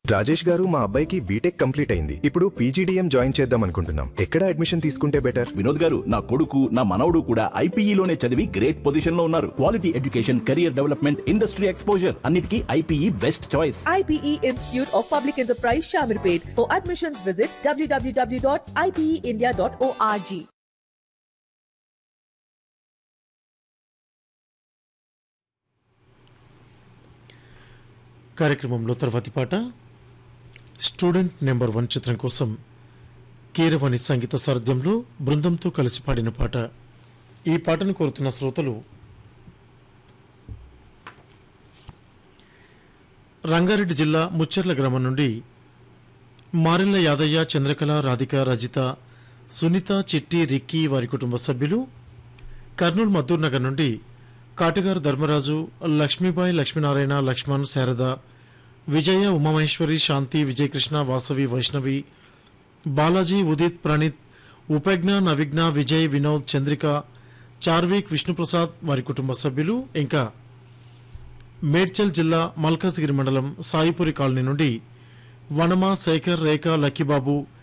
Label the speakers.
Speaker 1: రాజేష్ గారు మా అబ్బాయికి బీటెక్ కంప్లీట్ అయింది ఇప్పుడు పీజీడీఎం జాయిన్ చేద్దాం అనుకుంటున్నాం ఎక్కడ అడ్మిషన్ తీసుకుంటే బెటర్
Speaker 2: వినోద్ గారు నా కొడుకు నా మనవడు కూడా ఐపీఈలోనే చదివి గ్రేట్ పొజిషన్ లో ఉన్నారు quality education career development industry exposure అన్నిటికీ IPE best choice
Speaker 3: IPE Institute of Public Enterprise Shamirpet. For admissions, visit www.ipeindia.org.
Speaker 4: కార్యక్రమంలో తర్వాతి పాట స్టూడెంట్ నెంబర్ వన్ చిత్రం కోసం కీరవాణి సంగీత సారథ్యంలో బృందంతో కలిసి పాడిన పాట ఈ పాటను కోరుతున్న శ్రోతలు రంగారెడ్డి జిల్లా ముచ్చెర్ల గ్రామం నుండి మారెల్ల యాదయ్య చంద్రకళ రాధిక రజిత సునీత చిట్టి రిక్కీ వారి కుటుంబ సభ్యులు కర్నూలు మద్దూర్ నగర్ నుండి కాటగారు ధర్మరాజు లక్ష్మీబాయి లక్ష్మీనారాయణ లక్ష్మణ్ శారద విజయ ఉమామహేశ్వరి శాంతి విజయకృష్ణ వాసవి వైష్ణవి బాలాజీ ఉదిత్ ప్రణీత్ ఉపజ్ఞ నవిఘ్న విజయ్ వినోద్ చంద్రిక చార్విక్ విష్ణుప్రసాద్ వారి కుటుంబ సభ్యులు ఇంకా మేడ్చల్ జిల్లా మల్కాజ్గిరి మండలం సాయిపురి కాలనీ నుండి వనమ శేఖర్ రేఖ లక్కీబాబు